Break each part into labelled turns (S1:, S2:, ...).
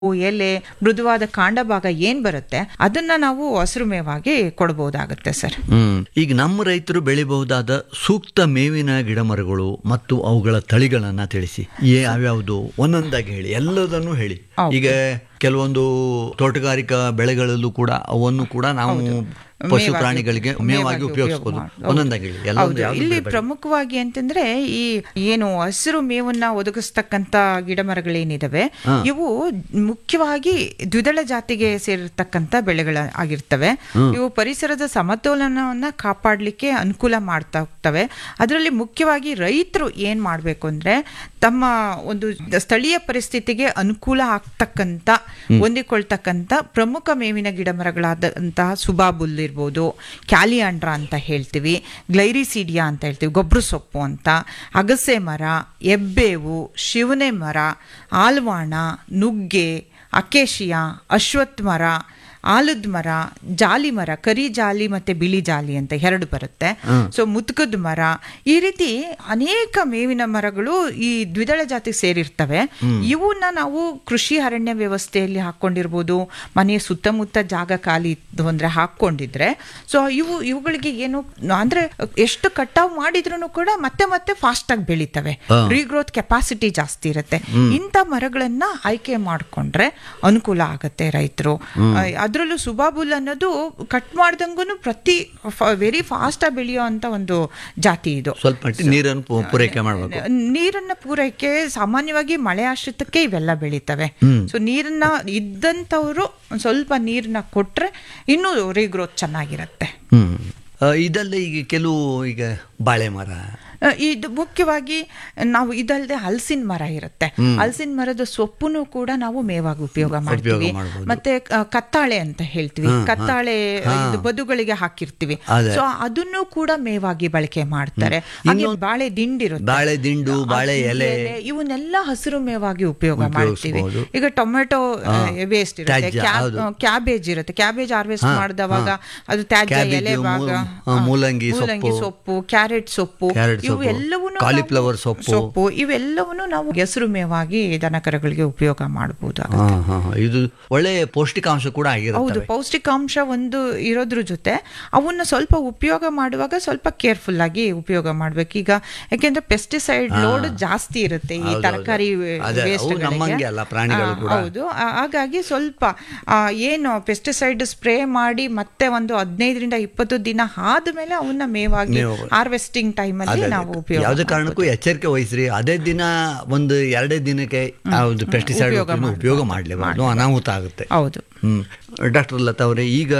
S1: ಎಲೆ ಮೃದುವಾದ ಕಾಂಡ ಭಾಗ ಏನ್ ಬರುತ್ತೆ ಅದನ್ನ ನಾವು ಹಸಿರು ಮೇವಾಗಿ ಕೊಡಬಹುದಾಗುತ್ತೆ ಸರ್
S2: ಹ್ಮ್ ಈಗ ನಮ್ಮ ರೈತರು ಬೆಳಿಬಹುದಾದ ಸೂಕ್ತ ಮೇವಿನ ಗಿಡಮರಗಳು ಮತ್ತು ಅವುಗಳ ತಳಿಗಳನ್ನ ತಿಳಿಸಿ ಯಾವ್ಯಾವುದು ಒಂದೊಂದಾಗಿ ಹೇಳಿ ಎಲ್ಲದನ್ನು ಹೇಳಿ ಈಗ ಕೆಲವೊಂದು ತೋಟಗಾರಿಕಾ ಬೆಳೆಗಳಲ್ಲೂ ಕೂಡ ಅವನ್ನು ಕೂಡ ನಾವು ಪಶು
S1: ಮೇವಾಗಿ-
S2: ಪ್ರಾಣಿಗಳಿಗೆ ಮೇವಾಗಿ
S1: ಮೇವಾಗಿ
S2: ಉಪಯೋಗಿಸಬಹುದು
S1: ಉಪಯೋಗ ಮಾಡ್-
S2: ಒಂದೊಂದಾಗಿ ಹೇಳಿ ಎಲ್ಲ
S1: ಹೌದು ಇಲ್ಲಿ ಪ್ರಮುಖವಾಗಿ ಅಂತಂದ್ರೆ ಈ ಏನು ಹಸಿರು ಮೇವನ್ನ ಒದಗಿಸ್ತಕ್ಕಂತ ಗಿಡ ಮರಗಳೇನಿದಾವೆ ಇವು ಮುಖ್ಯವಾಗಿ ದ್ವಿದಳ ಜಾತಿಗೆ ಸೇರಿರ್ತಕ್ಕಂತ ಬೆಳೆಗಳ ಆಗಿರ್ತವೆ ಇವು ಪರಿಸರದ ಸಮತೋಲನವನ್ನ ಕಾಪಾಡಲಿಕ್ಕೆ ಅನುಕೂಲ ಮಾಡ್ತಾ ಹೋಗ್ತವೆ ಅದರಲ್ಲಿ ಮುಖ್ಯವಾಗಿ ರೈತರು ಏನ್ ಮಾಡ್ಬೇಕು ಅಂದ್ರೆ ತಮ್ಮ ಒಂದು ಸ್ಥಳೀಯ ಪರಿಸ್ಥಿತಿಗೆ ಅನುಕೂಲ ಆಗ್ತಕ್ಕಂತ ಹೊಂದಿಕೊಳ್ತಕ್ಕಂತ ಪ್ರಮುಖ ಮೇವಿನ ಗಿಡ ಮರಗಳಾದಂತಹ ಸುಬಾಬುಲ್ ಇರ್ಬೋದು ಕ್ಯಾಲಿಯಾಂಡ್ರ ಅಂತ ಹೇಳ್ತೀವಿ ಗ್ಲೈರಿಸಿಡಿಯಾ ಅಂತ ಹೇಳ್ತೀವಿ ಗೊಬ್ಬರ ಸೊಪ್ಪು ಅಂತ ಅಗಸೆ ಮರ ಎಬ್ಬೇವು ಶಿವನೆ ಮರ ಆಲ್ವಾಣ ನುಗ್ಗೆ ಅಕೇಶಿಯಾ ಅಶ್ವತ್ಥ ಮರ ಆಲದ ಮರ ಜಾಲಿ ಮರ ಕರಿ ಜಾಲಿ ಮತ್ತೆ ಬಿಳಿ ಜಾಲಿ ಅಂತ ಎರಡು ಬರುತ್ತೆ ಸೊ ಮುತ್ಕದ ಮರ ಈ ರೀತಿ ಅನೇಕ ಮೇವಿನ ಮರಗಳು ಈ ದ್ವಿದಳ ಜಾತಿಗೆ ಸೇರಿರ್ತವೆ ಇವನ್ನ ನಾವು ಕೃಷಿ ಅರಣ್ಯ ವ್ಯವಸ್ಥೆಯಲ್ಲಿ ಹಾಕೊಂಡಿರ್ಬೋದು ಮನೆಯ ಸುತ್ತಮುತ್ತ ಜಾಗ ಖಾಲಿ ಇತ್ತು ಅಂದ್ರೆ ಹಾಕೊಂಡಿದ್ರೆ ಸೊ ಇವು ಇವುಗಳಿಗೆ ಏನು ಅಂದ್ರೆ ಎಷ್ಟು ಕಟಾವ್ ಮಾಡಿದ್ರು ಕೂಡ ಮತ್ತೆ ಮತ್ತೆ ಫಾಸ್ಟ್ ಆಗಿ ಬೆಳಿತವೆ ರೀಗ್ರೋತ್ ಕೆಪಾಸಿಟಿ ಜಾಸ್ತಿ ಇರುತ್ತೆ ಇಂಥ ಮರಗಳನ್ನ ಆಯ್ಕೆ ಮಾಡ್ಕೊಂಡ್ರೆ ಅನುಕೂಲ ಆಗತ್ತೆ ರೈತರು ಅದರಲ್ಲೂ ಸುಬಾಬುಲ್ ಅನ್ನೋದು ಕಟ್ ಮಾಡ್ದಂಗೂ ಪ್ರತಿ ವೆರಿ ಫಾಸ್ಟ್ ಆಗಿ ಬೆಳೆಯೋ ಅಂತ ಒಂದು ಜಾತಿ ಇದು
S2: ಸ್ವಲ್ಪ ಮಟ್ಟಿಗೆ ನೀರನ್ನು ಪೂ- ಪೂರೈಕೆ ಮಾಡಬೇಕು
S1: ನೀರನ್ನ ಪೂರೈಕೆ ಸಾಮಾನ್ಯವಾಗಿ ಮಳೆ ಆಶ್ರಿತಕ್ಕೆ ಇವೆಲ್ಲ ಬೆಳೀತವೆ ಸೊ ನೀರನ್ನ ಇದ್ದಂಥವ್ರು ಒಂದ್ ಸ್ವಲ್ಪ ನೀರನ್ನ ಕೊಟ್ರೆ ಇನ್ನೂ ರೀಗ್ರೋತ್ ಚೆನ್ನಾಗಿರತ್ತೆ
S2: ಹ್ಮ್ ಆ, ಇದಲ್ಲದೆ ಈಗ ಕೆಲವು ಈಗ ಬಾಳೆ ಮರ
S1: ಆ, ಇದು ಮುಖ್ಯವಾಗಿ ನಾವು ಇದಲ್ಲದೆ ಹಲಸಿನ ಮರ ಇರುತ್ತೆ ಹಲಸಿನ ಮರದ ಸೊಪ್ಪುನು ಕೂಡ ನಾವು ಮೇವಾಗಿ ಉಪಯೋಗ ಮಾಡ್ತೀವಿ
S2: ಮಾಡ್ಬೋದು.
S1: ಮತ್ತೆ ಆ, ಕತ್ತಾಳೆ ಅಂತ ಹೇಳ್ತೀವಿ ಕತ್ತಾಳೆ ಇದು ಬದುಗಳಿಗೆ ಹಾಕಿರ್ತೀವಿ
S2: ಅದೇ.
S1: ಸೊ ಅದನ್ನು ಕೂಡ ಮೇವಾಗಿ ಬಳಕೆ ಮಾಡ್ತಾರೆ ಹಾಗೆ ಬಾಳೆ ದಿಂಡಿರುತ್ತೆ
S2: ಬಾಳೆ ದಿಂಡು ಬಾಳೆ ಎಲೆ
S1: ಇವನ್ನೆಲ್ಲ ಹಸಿರು ಮೇವಾಗಿ ಉಪಯೋಗ ಮಾಡ್ತೀವಿ
S2: ಉಪಯೋಗಿಸ್ಬೋದು.
S1: ಈಗ ಟೊಮೆಟೊ ವೇಸ್ಟ್ ಇರುತ್ತೆ
S2: ತ್ಯಾಜ್ಯ,
S1: ಕ್ಯಾ-
S2: ಹೌದು.
S1: ಕ್ಯಾಬೇಜ್ ಇರುತ್ತೆ ಕ್ಯಾಬೇಜ್ ಹಾರ್ವೆಸ್ಟ್ ಮಾಡಿದವಾಗ ಅದು ತ್ಯಾಜ್ಯ
S2: ಕ್ಯಾಬೇಜು,
S1: ಎಲೆ ಭಾಗ
S2: ಮೂ- ಆ, ಮೂಲಂಗಿ
S1: ಮೂಲಂಗಿ
S2: ಸೊಪ್ಪು.
S1: ಸೊಪ್ಪು ಕ್ಯಾರೆಟ್ ಸೊಪ್ಪು
S2: ಕ್ಯಾರೆಟ್
S1: ಇವು
S2: ಸೊಪ್ಪು,
S1: ಎಲ್ಲವನ್ನೂ
S2: ಕಾಲಿಫ್ಲವರ್
S1: ನಾವು-
S2: ಸೊಪ್ಪು.
S1: ಸೊಪ್ಪು ಇವೆಲ್ಲವನ್ನು ನಾವು ಹೆಸರು ಮೇವಾಗಿ ದನಕರಗಳಿಗೆ ಉಪಯೋಗ ಮಾಡಬಹುದು
S2: ಹಾ, ಹಾ, ಹಾ. ಇದು ಒಳ್ಳೆ ಪೌಷ್ಟಿಕಾಂಶ ಕೂಡ
S1: ಹೌದು
S2: ಆಗಿರುತ್ತೆ
S1: ಪೌಷ್ಟಿಕಾಂಶ ಒಂದು ಇರೋದ್ರ ಜೊತೆ ಅವನ್ನ ಸ್ವಲ್ಪ ಉಪಯೋಗ ಮಾಡುವಾಗ ಸ್ವಲ್ಪ ಕೇರ್ಫುಲ್ ಆಗಿ ಉಪಯೋಗ ಮಾಡ್ಬೇಕು ಈಗ ಯಾಕೆಂದ್ರೆ ಪೆಸ್ಟಿಸೈಡ್ ಲೋಡ್ ಜಾಸ್ತಿ ಇರುತ್ತೆ ಈ
S2: ಹೌದು,
S1: ತರಕಾರಿ
S2: ಹೌದು. ಅದೇ, ಅವು
S1: ವೇಸ್ಟ್
S2: ನಮ್ಮಂಗೆ ಅಲ್ಲ, ಪ್ರಾಣಿಗಳು ಕೂಡ.
S1: ಹೌದು ಆ- ಹಾಗಾಗಿ ಸ್ವಲ್ಪ ಆ, ಏನು ಪೆಸ್ಟಿಸೈಡ್ ಸ್ಪ್ರೇ ಮಾಡಿ ಮತ್ತೆ ಒಂದು ಹದಿನೈದರಿಂದ ಇಪ್ಪತ್ತು ದಿನ ಆದ್ಮೇಲೆ ಅವನ್ನ ಮೇವಾಗಿ
S2: ಮೇವು.
S1: ಹಾರ್ವೆಸ್ಟಿಂಗ್ ಟೈಮ್ ಅಲ್ಲಿ
S2: ಅದೇ,
S1: ನಾವು ಉಪಯೋಗ
S2: ಯಾವುದೇ ಕಾರಣಕ್ಕೂ ಎಚ್ಚರಿಕೆ ವಹಿಸ್ರಿ ಅದೇ ದಿನ ಒಂದು ಎರಡೇ ದಿನಕ್ಕೆ ಆ ಒಂದು ಪೆಸ್ಟಿಸೈಡ್
S1: ಉಪಯೋಗ
S2: ಉಪಯೋಗ ಮಾಡಲೇಬಾರ್ದು ಅನಾಹುತ ಆಗುತ್ತೆ
S1: ಹೌದು
S2: ಹ್ಮ್ ಡಾಕ್ಟರ್ ಲತಾ ಅವರೇ ಈಗ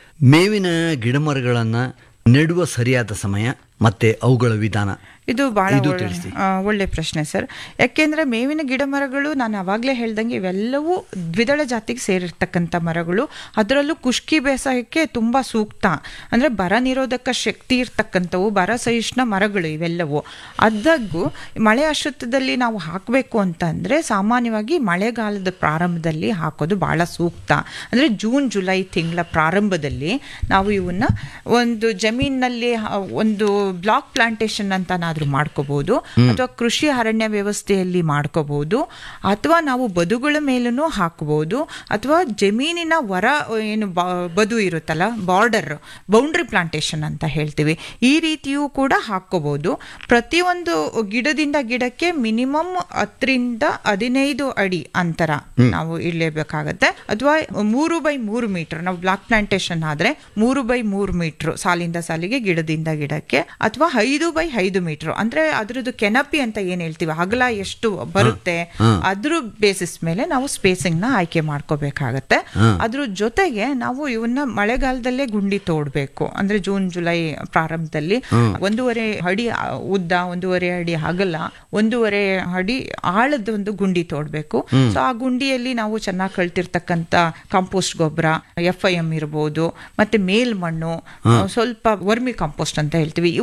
S2: ಮೇವಿನ ಗಿಡಮರಗಳನ್ನು ನೆಡುವ ಸರಿಯಾದ ಸಮಯ ಮತ್ತೆ ಅವುಗಳ ವಿಧಾನ
S1: ಇದು ಬಹಳ
S2: ಇದು
S1: ಒಳ್ಳೆ-
S2: ತಿಳಿಸಿ.
S1: ಆ, ಒಳ್ಳೆ ಪ್ರಶ್ನೆ ಸರ್ ಯಾಕೆಂದ್ರೆ ಮೇವಿನ ಗಿಡ ಮರಗಳು ನಾನು ಅವಾಗಲೇ ಹೇಳ್ದಂಗೆ ಇವೆಲ್ಲವೂ ದ್ವಿದಳ ಜಾತಿಗೆ ಸೇರಿರ್ತಕ್ಕಂಥ ಮರಗಳು ಅದರಲ್ಲೂ ಕುಷ್ಕಿ ಬೇಸಾಯಕ್ಕೆ ತುಂಬಾ ಸೂಕ್ತ ಅಂದ್ರೆ ಬರ ನಿರೋಧಕ ಶಕ್ತಿ ಇರ್ತಕ್ಕಂಥವು ಬರ ಸಹಿಷ್ಣ ಮರಗಳು ಇವೆಲ್ಲವೂ ಅದಾಗೂ ಮಳೆ ಆಶ್ರಿತದಲ್ಲಿ ನಾವು ಹಾಕಬೇಕು ಅಂತಂದ್ರೆ ಸಾಮಾನ್ಯವಾಗಿ ಮಳೆಗಾಲದ ಪ್ರಾರಂಭದಲ್ಲಿ ಹಾಕೋದು ಬಹಳ ಸೂಕ್ತ ಅಂದ್ರೆ ಜೂನ್ ಜುಲೈ ತಿಂಗಳ ಪ್ರಾರಂಭದಲ್ಲಿ ನಾವು ಇವನ್ನ ಒಂದು ಜಮೀನಿನಲ್ಲಿ ಹ- ಒಂದು ಬ್ಲಾಕ್ ಪ್ಲಾಂಟೇಶನ್ ಅಂತ ನಾದ್ರೂ ಮಾಡ್ಕೋಬಹುದು ಅಥವಾ ಕೃಷಿ ಅರಣ್ಯ ವ್ಯವಸ್ಥೆಯಲ್ಲಿ ಮಾಡ್ಕೋಬಹುದು ಅಥವಾ ನಾವು ಬದುಗಳ ಮೇಲೂ ಹಾಕಬಹುದು ಅಥವಾ ಜಮೀನಿನ ಹೊರ ಏನು ಬ- ಬದು ಇರುತ್ತಲ್ಲ ಬಾರ್ಡರ್ ಬೌಂಡ್ರಿ ಪ್ಲಾಂಟೇಶನ್ ಅಂತ ಹೇಳ್ತೀವಿ ಈ ರೀತಿಯೂ ಕೂಡ ಹಾಕೋಬಹುದು ಪ್ರತಿಯೊಂದು ಗಿಡದಿಂದ ಗಿಡಕ್ಕೆ ಮಿನಿಮಮ್ ಹತ್ತರಿಂದ ಹದಿನೈದು ಅಡಿ ಅಂತರ ನಾವು ಇಡಲೇಬೇಕಾಗತ್ತೆ ಅಥವಾ ಮೂರು ಬೈ ಮೂರು ಮೀಟರ್ ನಾವು ಬ್ಲಾಕ್ ಪ್ಲಾಂಟೇಶನ್ ಆದ್ರೆ ಮೂರು ಬೈ ಮೂರು ಮೀಟರ್ ಸಾಲಿಂದ ಸಾಲಿಗೆ ಗಿಡದಿಂದ ಗಿಡಕ್ಕೆ ಅಥವಾ ಐದು ಬೈ ಐದು ಮೀಟರ್ ಅಂದ್ರೆ ಅದ್ರದ್ದು ಕೆನಪಿ ಅಂತ ಏನ್ ಹೇಳ್ತೀವಿ ಅಗಲ ಎಷ್ಟು ಬರುತ್ತೆ ಅದ್ರ ಬೇಸಿಸ್ ಮೇಲೆ ನಾವು ಸ್ಪೇಸಿಂಗ್ ನ ಆಯ್ಕೆ ಮಾಡ್ಕೋಬೇಕಾಗತ್ತೆ ಅದ್ರ ಜೊತೆಗೆ ನಾವು ಇವನ್ನ ಮಳೆಗಾಲದಲ್ಲೇ ಗುಂಡಿ ತೋಡ್ಬೇಕು ಅಂದ್ರೆ ಜೂನ್ ಜುಲೈ ಪ್ರಾರಂಭದಲ್ಲಿ ಒಂದೂವರೆ ಅಡಿ ಆ, ಉದ್ದ ಒಂದೂವರೆ ಅಡಿ ಅಗಲ ಒಂದೂವರೆ ಅಡಿ ಆಳದ ಒಂದು ಗುಂಡಿ ತೋಡ್ಬೇಕು ಸೊ ಆ ಗುಂಡಿಯಲ್ಲಿ ನಾವು ಚೆನ್ನಾಗಿ ಕಳ್ತಿರ್ತಕ್ಕಂತ ಕಾಂಪೋಸ್ಟ್ ಗೊಬ್ಬರ ಎಫ್ ಐ ಎಂ ಇರ್ಬೋದು ಮತ್ತೆ ಮೇಲ್ಮಣ್ಣು ಆ, ಸ್ವಲ್ಪ ವರ್ಮಿ ಕಾಂಪೋಸ್ಟ್ ಅಂತ ಹೇಳ್ತೀವಿ ಇವನ್ನ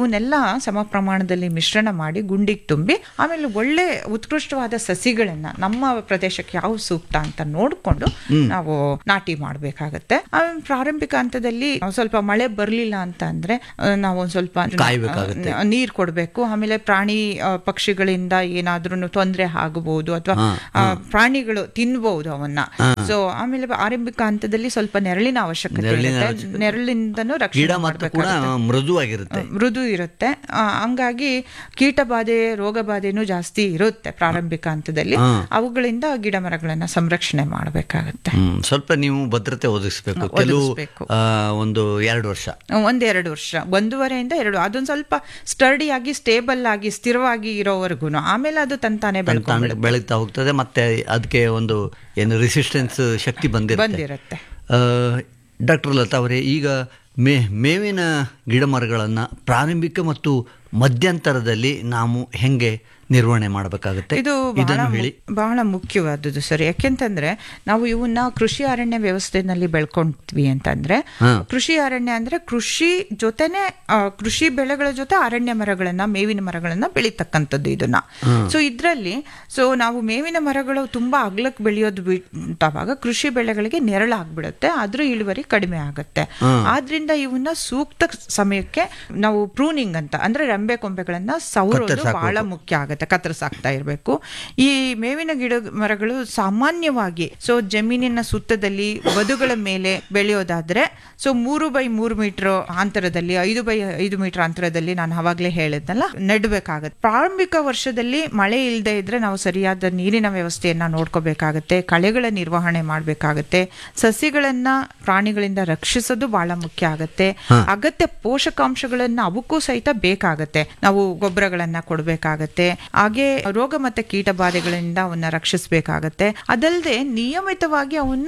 S1: ಇವನ್ನೆಲ್ಲ ಸಮ ಪ್ರಮಾಣದಲ್ಲಿ ಮಿಶ್ರಣ ಮಾಡಿ ಗುಂಡಿಗೆ ತುಂಬಿ ಆಮೇಲೆ ಒಳ್ಳೆ ಉತ್ಕೃಷ್ಟವಾದ ಸಸಿಗಳನ್ನ ನಮ್ಮ ಪ್ರದೇಶಕ್ಕೆ ಯಾವ ಸೂಕ್ತ ಅಂತ ನೋಡ್ಕೊಂಡು ನಾವು ನಾಟಿ ಮಾಡಬೇಕಾಗತ್ತೆ ಆಮೇಲೆ ಪ್ರಾರಂಭಿಕ ಹಂತದಲ್ಲಿ ಒಂದ್ ಸ್ವಲ್ಪ ಮಳೆ ಬರ್ಲಿಲ್ಲ ಅಂತ ಅಂದ್ರೆ ಆ, ನಾವು ಒಂದ್ ಸ್ವಲ್ಪ
S2: ಕಾಯ್ಬೇಕಾಗತ್ತೆ.
S1: ಆ, ನೀರ್ ಕೊಡ್ಬೇಕು ಆಮೇಲೆ ಪ್ರಾಣಿ ಆ, ಪಕ್ಷಿಗಳಿಂದ ಏನಾದ್ರೂ ತೊಂದರೆ ಆಗಬಹುದು ಅಥವಾ ಪ್ರಾಣಿಗಳು ತಿನ್ಬಹುದು ಅವನ್ನ ಸೊ ಆಮೇಲೆ ಆರಂಭಿಕ ಹಂತದಲ್ಲಿ ಸ್ವಲ್ಪ ನೆರಳಿನ ಅವಶ್ಯಕತೆ
S2: ನೆರಳಿನ
S1: ಇರುತ್ತೆ ನೆರಳಿಂದನೂ
S2: ಗಿಡ
S1: ರಕ್ಷಣೆ
S2: ಮತ್ತು ಕೂಡ
S1: ಮಾಡ್ಬೇಕಾಗುತ್ತೆ.
S2: ಮೃದುವಾಗಿರುತ್ತೆ
S1: ಮೃದು ಇರುತ್ತೆ ಆ, ಹಂಗಾಗಿ ಕೀಟ ಬಾಧೆ ರೋಗ ಬಾಧೆನೂ ಜಾಸ್ತಿ ಇರುತ್ತೆ ಪ್ರಾರಂಭಿಕ ಹಂತದಲ್ಲಿ
S2: ಹಾ.
S1: ಅವುಗಳಿಂದ ಗಿಡ ಮರಗಳನ್ನ ಸಂರಕ್ಷಣೆ ಮಾಡಬೇಕಾಗತ್ತೆ
S2: ಹ್ಮ್ ಸ್ವಲ್ಪ ನೀವು ಭದ್ರತೆ ಒದಗಿಸ್ಬೇಕು ಕೆಲವು
S1: ಒದಗಿಸ್ಬೇಕು.
S2: ಆ, ಒಂದು ಎರಡು ವರ್ಷ
S1: ಒಂದೆರಡು ವರ್ಷ ಒಂದೂವರೆಯಿಂದ ಎರಡು ಅದೊಂದು ಸ್ವಲ್ಪ ಸ್ಟಡಿ ಆಗಿ ಸ್ಟೇಬಲ್ ಆಗಿ ಸ್ಥಿರವಾಗಿ ಇರೋವರೆಗೂ ಆಮೇಲೆ ಅದು ತಂತಾನೆ ಬೆಳ್ಕೊಂಡು
S2: ಬೆಳಗ್ತಾ ಹೋಗ್ತದೆ ಮತ್ತೆ ಅದಕ್ಕೆ ಒಂದು ಏನು ರೆಸಿಸ್ಟೆನ್ಸ್ ಶಕ್ತಿ ಬಂದಿರುತ್ತೆ
S1: ಬಂದಿರುತ್ತೆ
S2: ಡಾಕ್ಟರ್ ಲತಾ ಅವರೇ ಈಗ ಮೇ ಮೇವಿನ ಗಿಡ ಮರಗಳನ್ನು ಪ್ರಾರಂಭಿಕ ಮತ್ತು ಮಧ್ಯಂತರದಲ್ಲಿ ನಾವು ಹೆಂಗೆ ನಿರ್ವಹಣೆ ಮಾಡಬೇಕಾಗುತ್ತೆ
S1: ಇದು ಬಹಳ
S2: ಇದನ್ನು ಹೇಳಿ
S1: ಮು- ಬಹಳ ಮುಖ್ಯವಾದದ್ದು ಸರ್ ಯಾಕೆಂತಂದ್ರೆ ನಾವು ಇವನ್ನ ಕೃಷಿ ಅರಣ್ಯ ವ್ಯವಸ್ಥೆನಲ್ಲಿ ಬೆಳ್ಕೊಂಡ್ವಿ ಅಂತಂದ್ರೆ
S2: ಹಾ.
S1: ಕೃಷಿ ಅರಣ್ಯ ಅಂದ್ರೆ ಕೃಷಿ ಜೊತೆನೆ ಆ, ಕೃಷಿ ಬೆಳೆಗಳ ಜೊತೆ ಅರಣ್ಯ ಮರಗಳನ್ನ ಮೇವಿನ ಮರಗಳನ್ನ ಬೆಳೀತಕ್ಕಂಥದ್ದು ಇದನ್ನ ಸೊ ಇದ್ರಲ್ಲಿ ಸೊ ನಾವು ಮೇವಿನ ಮರಗಳು ತುಂಬಾ ಅಗ್ಲಕ್ ಬೆಳೆಯೋದು ಬಿಟ್ಟವಾಗ ಕೃಷಿ ಬೆಳೆಗಳಿಗೆ ನೆರಳಾಗ್ಬಿಡುತ್ತೆ ಅದ್ರ ಇಳುವರಿ ಕಡಿಮೆ ಆಗುತ್ತೆ ಆದ್ರಿಂದ ಇವನ್ನ ಸೂಕ್ತ ಸಮಯಕ್ಕೆ ನಾವು ಪ್ರೂನಿಂಗ್ ಅಂತ ಅಂದ್ರೆ ರೆಂಬೆ ಕೊಂಬೆಗಳನ್ನ ಸೌರೋದು
S2: ಕತ್ತರಿಸಾಕ್ಬೇಕು.
S1: ಬಹಳ ಮುಖ್ಯ ಆಗುತ್ತೆ ಕತ್ತರಿಸಾಕ್ತಾ ಇರಬೇಕು ಈ ಮೇವಿನ ಗಿಡ ಮರಗಳು ಸಾಮಾನ್ಯವಾಗಿ ಸೊ ಜಮೀನಿನ ಸುತ್ತದಲ್ಲಿ ಬದುಗಳ ಮೇಲೆ ಬೆಳೆಯೋದಾದ್ರೆ ಸೊ ಮೂರು ಬೈ ಮೂರು ಮೀಟರ್ ಅಂತರದಲ್ಲಿ ಐದು ಬೈ ಐದು ಮೀಟರ್ ಅಂತರದಲ್ಲಿ ನಾನು ಅವಾಗಲೇ ಹೇಳಿದ್ನಲ್ಲ ನೆಡಬೇಕಾಗತ್ತೆ ಪ್ರಾರಂಭಿಕ ವರ್ಷದಲ್ಲಿ ಮಳೆ ಇಲ್ಲದೆ ಇದ್ರೆ ನಾವು ಸರಿಯಾದ ನೀರಿನ ವ್ಯವಸ್ಥೆಯನ್ನ ನೋಡ್ಕೋಬೇಕಾಗತ್ತೆ ಕಳೆಗಳ ನಿರ್ವಹಣೆ ಮಾಡಬೇಕಾಗತ್ತೆ ಸಸಿಗಳನ್ನ ಪ್ರಾಣಿಗಳಿಂದ ರಕ್ಷಿಸೋದು ಬಹಳ ಮುಖ್ಯ ಆಗತ್ತೆ ಅಗತ್ಯ ಪೋಷಕಾಂಶಗಳನ್ನ ಅವಕ್ಕೂ ಸಹಿತ ಬೇಕಾಗತ್ತೆ ನಾವು ಗೊಬ್ಬರಗಳನ್ನ ಕೊಡಬೇಕಾಗತ್ತೆ ಹಾಗೆ ರೋಗ ಮತ್ತೆ ಕೀಟ ಬಾಧೆಗಳಿಂದ ಅವನ್ನ ರಕ್ಷಿಸಬೇಕಾಗತ್ತೆ ಅದಲ್ಲದೆ ನಿಯಮಿತವಾಗಿ ಅವನ್ನ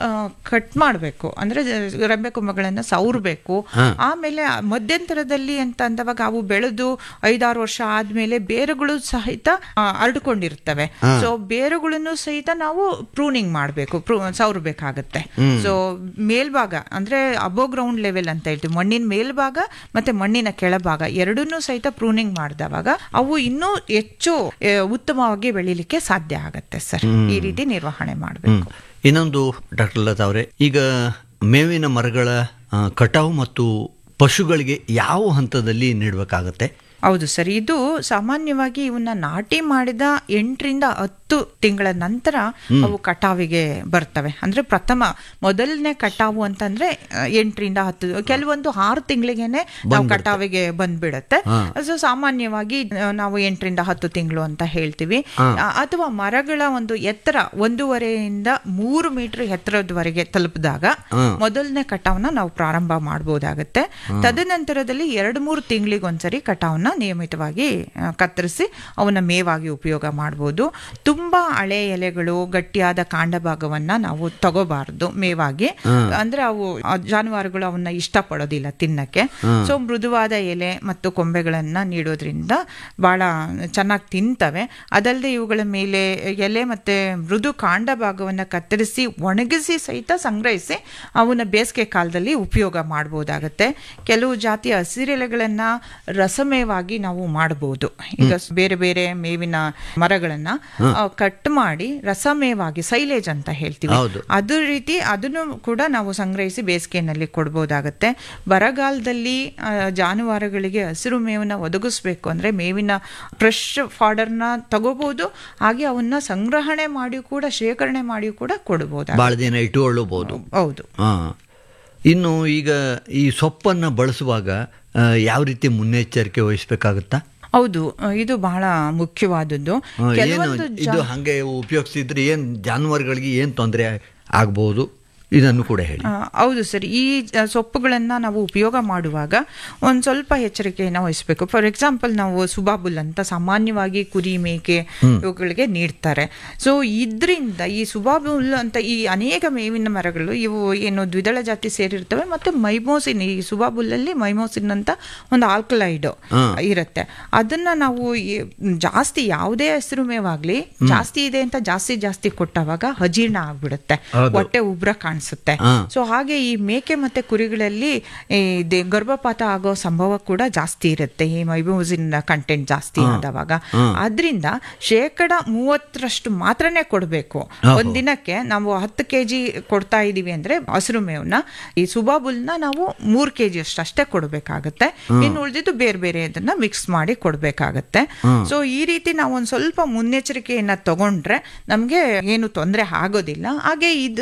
S1: ಕಟ್ ಮಾಡಬೇಕು ಅಂದ್ರೆ ಜ- ರೆಂಬೆ ಕೊಂಬೆಗಳನ್ನ ಸೌರಬೇಕು ಆಮೇಲೆ ಆ ಮಧ್ಯಂತರದಲ್ಲಿ ಅಂತ ಅಂದವಾಗ ಅವು ಬೆಳೆದು ಐದಾರು ವರ್ಷ ಆದ್ಮೇಲೆ ಬೇರುಗಳು ಸಹಿತ ಆ, ಹರಡ್ಕೊಂಡಿರ್ತವೆ ಸೊ ಬೇರುಗಳನ್ನು ಸಹಿತ ನಾವು ಪ್ರೂನಿಂಗ್ ಮಾಡಬೇಕು ಸೌರಬೇಕಾಗತ್ತೆ ಸೊ ಮೇಲ್ಭಾಗ ಅಂದ್ರೆ ಅಬೋ ಗ್ರೌಂಡ್ ಲೆವೆಲ್ ಅಂತ ಹೇಳ್ತೀವಿ ಮಣ್ಣಿನ ಮೇಲ್ಭಾಗ ಮತ್ತೆ ಮಣ್ಣಿನ ಕೆಳಭಾಗ ಎರಡನ್ನೂ ಸಹಿತ ಪ್ರೂನಿಂಗ್ ಮಾಡಿದವಾಗ ಅವು ಇನ್ನೂ ಹೆಚ್ಚು ಆ, ಉತ್ತಮವಾಗಿ ಬೆಳಿಲಿಕ್ಕೆ ಸಾಧ್ಯ ಆಗತ್ತೆ ಸರ್ ಈ ರೀತಿ ನಿರ್ವಹಣೆ ಮಾಡಬೇಕು
S2: ಇನ್ನೊಂದು ಡಾಕ್ಟರ್ ಲತಾ ಅವರೇ ಈಗ ಮೇವಿನ ಮರಗಳ ಆ, ಕಟಾವು ಮತ್ತು ಪಶುಗಳಿಗೆ ಯಾವ ಹಂತದಲ್ಲಿ ನೀಡಬೇಕಾಗತ್ತೆ
S1: ಹೌದು ಸರ್ ಇದು ಸಾಮಾನ್ಯವಾಗಿ ಇವನ್ನ ನಾಟಿ ಮಾಡಿದ ಎಂಟರಿಂದ ಹತ್ತು ತಿಂಗಳ ನಂತರ ಅವು ಕಟಾವಿಗೆ ಬರ್ತವೆ ಅಂದ್ರೆ ಪ್ರಥಮ ಮೊದಲನೇ ಕಟಾವು ಅಂತಂದ್ರೆ ಆ, ಎಂಟರಿಂದ ಹತ್ತು ಕೆಲವೊಂದು ಆರು ತಿಂಗಳಿಗೆನೆ ನಾವು ಕಟಾವಿಗೆ ಬಂದ್ಬಿಡತ್ತೆ ಸೊ ಸಾಮಾನ್ಯವಾಗಿ ಆ, ನಾವು ಎಂಟರಿಂದ ಹತ್ತು ತಿಂಗಳು ಅಂತ ಹೇಳ್ತೀವಿ ಆ, ಅಥವಾ ಮರಗಳ ಒಂದು ಎತ್ತರ ಒಂದೂವರೆಯಿಂದ ಮೂರು ಮೀಟರ್ ಎತ್ತರದವರೆಗೆ ತಲುಪಿದಾಗ ಮೊದಲನೇ ಕಟಾವ್ನ ನಾವು ಪ್ರಾರಂಭ ಮಾಡಬಹುದಾಗತ್ತೆ ತದನಂತರದಲ್ಲಿ ಎರಡು ಮೂರು ತಿಂಗಳಿಗೊಂದ್ಸರಿ ಕಟಾವ್ನ ನಿಯಮಿತವಾಗಿ ಆ, ಕತ್ತರಿಸಿ ಅವನ್ನ ಮೇವಾಗಿ ಉಪಯೋಗ ಮಾಡಬಹುದು ತುಂಬಾ ಹಳೆ ಎಲೆಗಳು ಗಟ್ಟಿಯಾದ ಕಾಂಡ ಭಾಗವನ್ನ ನಾವು ತಗೋಬಾರ್ದು ಮೇವಾಗಿ ಅಂದ್ರೆ ಅವು ಆ ಜಾನುವಾರುಗಳು ಅವನ್ನ ಇಷ್ಟಪಡೋದಿಲ್ಲ ತಿನ್ನಕ್ಕೆ ಸೊ ಮೃದುವಾದ ಎಲೆ ಮತ್ತು ಕೊಂಬೆಗಳನ್ನ ನೀಡೋದ್ರಿಂದ ಬಹಳ ಚೆನ್ನಾಗಿ ತಿಂತವೆ ಅದಲ್ಲದೆ ಇವುಗಳ ಮೇಲೆ ಎಲೆ ಮತ್ತೆ ಮೃದು ಕಾಂಡ ಭಾಗವನ್ನ ಕತ್ತರಿಸಿ ಒಣಗಿಸಿ ಸಹಿತ ಸಂಗ್ರಹಿಸಿ ಅವನ್ನ ಬೇಸಿಗೆ ಕಾಲದಲ್ಲಿ ಉಪಯೋಗ ಮಾಡಬಹುದಾಗತ್ತೆ ಕೆಲವು ಜಾತಿಯ ಹಸಿರೆಲೆಗಳನ್ನ ರಸಮೇವಾಗಿ ನಾವು ಮಾಡಬಹುದು ಈಗ ಬೇರೆ ಬೇರೆ ಮೇವಿನ ಮರಗಳನ್ನ ಕಟ್ ಮಾಡಿ ರಸಮೇವಾಗಿ ಸೈಲೇಜ್ ಅಂತ ಹೇಳ್ತೀವಿ
S2: ಹೌದು.
S1: ಅದು ರೀತಿ ಅದನ್ನು ಕೂಡ ನಾವು ಸಂಗ್ರಹಿಸಿ ಬೇಸಿಗೆಯಲ್ಲಿ ಕೊಡ್ಬೋದಾಗತ್ತೆ ಬರಗಾಲದಲ್ಲಿ ಆ, ಜಾನುವಾರುಗಳಿಗೆ ಹಸಿರು ಮೇವನ್ನ ಒದಗಿಸ್ಬೇಕು ಅಂದ್ರೆ ಮೇವಿನ ಫ್ರೆಶ್ ಫಾಡರ್ನ ತಗೋಬಹುದು ಹಾಗೆ ಅವನ್ನ ಸಂಗ್ರಹಣೆ ಮಾಡಿ ಕೂಡ ಶೇಖರಣೆ ಮಾಡಿ ಕೂಡ ಕೊಡಬಹುದು
S2: ಬಹಳ ದಿನ ಇಟ್ಟುಕೊಳ್ಳಬಹುದು
S1: ಹೌದು
S2: ಹಾ ಇನ್ನು ಈಗ ಈ ಸೊಪ್ಪನ್ನು ಬಳಸುವಾಗ ಆ, ಯಾವ ರೀತಿ ಮುನ್ನೆಚ್ಚರಿಕೆ ವಹಿಸ್ಬೇಕಾಗುತ್ತಾ
S1: ಹೌದು ಇದು ಬಹಳ ಮುಖ್ಯವಾದದ್ದು
S2: ಆ, ಏನು
S1: ಕೆಲವೊಂದು
S2: ಇದು ಹಂಗೆ ಉಪಯೋಗಿಸಿದ್ರೆ ಏನ್ ಜಾನುವಾರುಗಳಿಗೆ ಏನ್ ತೊಂದರೆ ಆಗ್ಬಹುದು ಇದನ್ನು ಕೂಡ ಹೇಳಿ
S1: ಆ, ಹೌದು ಸರ್ ಈ ಆ, ಸೊಪ್ಪುಗಳನ್ನ ನಾವು ಉಪಯೋಗ ಮಾಡುವಾಗ ಒಂದು ಸ್ವಲ್ಪ ಎಚ್ಚರಿಕೆಯನ್ನು ವಹಿಸಬೇಕು ಫಾರ್ ಎಕ್ಸಾಂಪಲ್ ನಾವು ಸುಬಾಬುಲ್ ಅಂತ ಸಾಮಾನ್ಯವಾಗಿ ಕುರಿ ಮೇಕೆ ಇವುಗಳಿಗೆ ನೀಡ್ತಾರೆ ಸೊ ಇದರಿಂದ ಈ ಸುಬಾಬುಲ್ ಅಂತ ಈ ಅನೇಕ ಮೇವಿನ ಮರಗಳು ಇವು ಏನು ದ್ವಿದಳ ಜಾತಿ ಸೇರಿರ್ತವೆ ಮತ್ತೆ ಮೈಮೋಸಿನ್ ಈ ಸುಬಾಬುಲ್ಲಲ್ಲಿ ಮೈಮೋಸಿನ್ ಅಂತ ಒಂದು ಆಲ್ಕಲೈಡ್ ಇರುತ್ತೆ ಅದನ್ನ ನಾವು ಈ- ಜಾಸ್ತಿ ಯಾವುದೇ ಹಸಿರು ಮೇವಾಗ್ಲಿ ಜಾಸ್ತಿ ಇದೆ ಅಂತ ಜಾಸ್ತಿ ಜಾಸ್ತಿ ಕೊಟ್ಟವಾಗ ಅಜೀರ್ಣ ಆಗ್ಬಿಡುತ್ತೆ
S2: ಹೌದು.
S1: ಹೊಟ್ಟೆ ಉಬ್ರ ಕಾಣಿಸುತ್ತೆ ಕಾಣಿಸುತ್ತೆ
S2: ಹಾ.
S1: ಸೊ ಹಾಗೆ ಈ ಮೇಕೆ ಮತ್ತೆ ಕುರಿಗಳಲ್ಲಿ ಈ ದೆ- ಗರ್ಭಪಾತ ಆಗೋ ಸಂಭವ ಕೂಡ ಜಾಸ್ತಿ ಇರುತ್ತೆ ಈ ಮೈಬೋಸಿನ್ ಕಂಟೆಂಟ್ ಜಾಸ್ತಿ ಆದವಾಗ ಆದ್ರಿಂದ ಶೇಕಡ ಮೂವತ್ತರಷ್ಟು ಮಾತ್ರನೇ ಕೊಡಬೇಕು ಒಂದಿನಕ್ಕೆ ನಾವು ಹತ್ತು ಕೆಜಿ ಕೊಡ್ತಾ ಇದೀವಿ ಅಂದ್ರೆ ಹಸಿರು ಮೇವನ್ನ ಈ ಸುಬಾಬುಲ್ನ ನಾವು ಮೂರ್ ಕೆಜಿ ಅಷ್ಟು ಅಷ್ಟೇ ಕೊಡಬೇಕಾಗತ್ತೆ ಇನ್ನು ಉಳಿದಿದ್ದು ಬೇರೆ ಬೇರೆ ಇದನ್ನ ಮಿಕ್ಸ್ ಮಾಡಿ ಕೊಡಬೇಕಾಗತ್ತೆ ಸೊ ಈ ರೀತಿ ನಾವು ಒಂದ್ ಸ್ವಲ್ಪ ಮುನ್ನೆಚ್ಚರಿಕೆಯನ್ನ ತಗೊಂಡ್ರೆ ನಮ್ಗೆ ಏನು ತೊಂದರೆ ಆಗೋದಿಲ್ಲ ಹಾಗೆ ಇದು